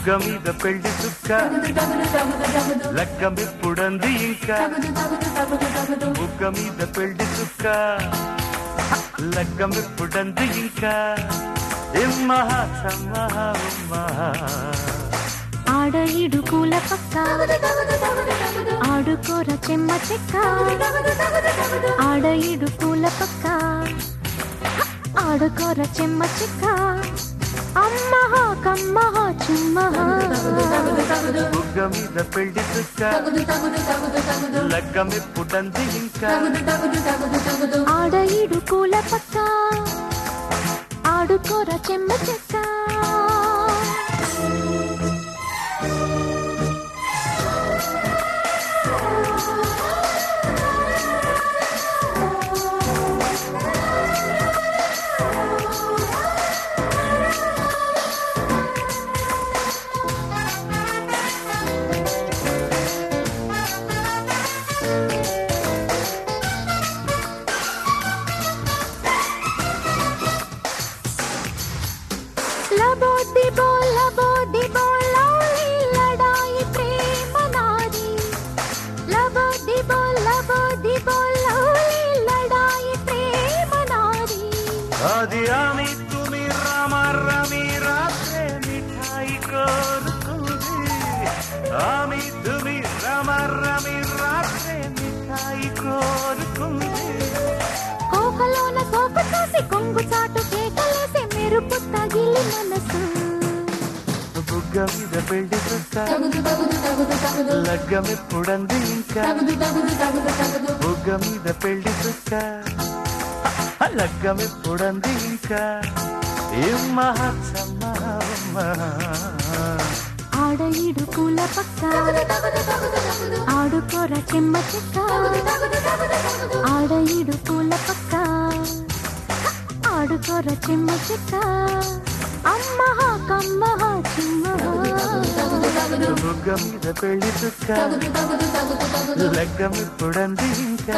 బుగ్గ మీద పెళ్లి చుక్క లగ్గం ఎప్పుడంది ఇంకా బుగ్గ మీద పెళ్లి చుక్క లగ్గం ఎప్పుడంది ఇంకా ఇమ్మహ సమ్మహ ఉమ్మహ ఆడ ఇడుకుల పక్క ఆడుకోర చెమ్మ చెక్క ఆడ ఇడుకుల పక్క ఆడుకోర చెమ్మ చెక్క అమ్మహ కమ్మహ చుమ్మహ బుగ్గ మీద పెళ్లి చుక్క లగ్గం ఎప్పుడంది ఇంకా ఆడ ఇడుకుల పక్క ఆడుకోర చెమ్మ చెక్క లబోది బో లబోది బో లౌలి లడాయి ప్రేమ నాది లబోది బో లబోది బో లౌలి లడాయి ప్రేమ నాది అది ఆమె తుమి రామ రమి రాత్రే మిఠాయి కోరుకుంది ఆమె తుమి రామ రమి రాత్రే మిఠాయి కోరుకుంది కోకలోన సోకు చూసి కొంగు చాటు కేకలేసి మెరుపు తగిలి మనసు బుగ్గ మీద పెళ్లి చుక్క లగ్గం ఎప్పుడంది ఇంకా బుగ్గ మీద పెళ్లి చుక్క లగ్గం ఎప్పుడంది ఇంకా ఏం మహత్సమ్మ ఆడ ఇడుకుల పక్క ఆడుకోర చెమ్మ చెక్క ఆడ ఇడుకుల పక్క ఆడుకోర చెమ్మ చెక్క అమ్మహ కమ్మహ చిమ్మహ బుగ్గ మీద పెళ్లి చుక్క లగ్గం ఎప్పుడంది ఇంకా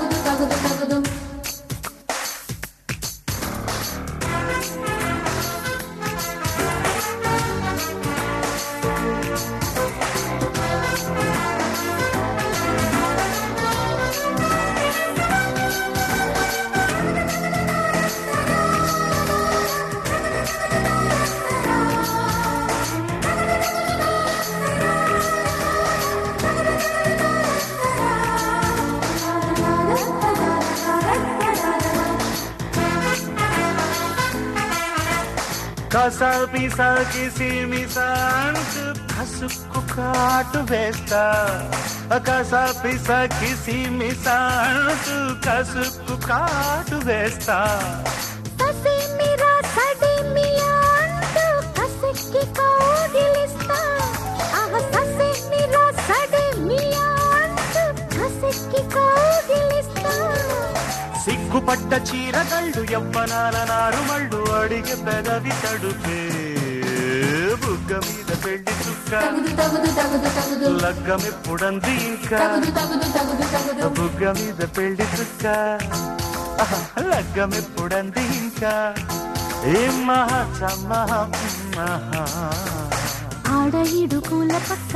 కసాపి సాకి సిమిసా అంటూ కసుక్కు కాటు వేస్తా కసాపి సాకి సిమిసా అంటూ కసుక్కు కాటు వేస్తా ససి మిరా సడి మియా అంటూ కసిక్కి కౌగిలిస్తా ఆహ ససి మిరా సడి మియా అంటూ కసిక్కి కౌగిలిస్తా సిగ్గుపడ్డ చీరగళ్ళు యవ్వనాల నారుమళ్ళు అడిగే పెదవి తడుపే బుగ్గ మీద పెళ్లి చుక్క లగ్గం ఎప్పుడంది ఇంకా బుగ్గ మీద పెళ్లి చుక్క ఆహా, లగ్గం ఎప్పుడంది ఇంకా ఏం మహా సమ్మహ మహా ఆడ ఇడుకుల పక్క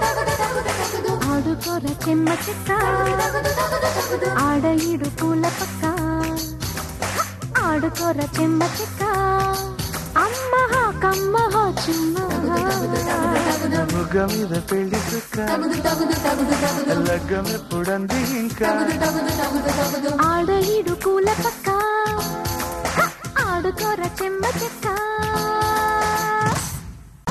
ఆడుకోర చెమ్మ చెక్క ఆడ ఇడుకుల పక్క ఆడుకోర చెమ్మ చెక్క అమ్మహ కమ్మహ చిమ్మహ బుగ్గ మీద పెళ్లి చుక్క లగ్గం ఎప్పుడంది ఇంకా ఆడ ఇడుకుల పక్క ఆడుకోర చెమ్మ చెక్క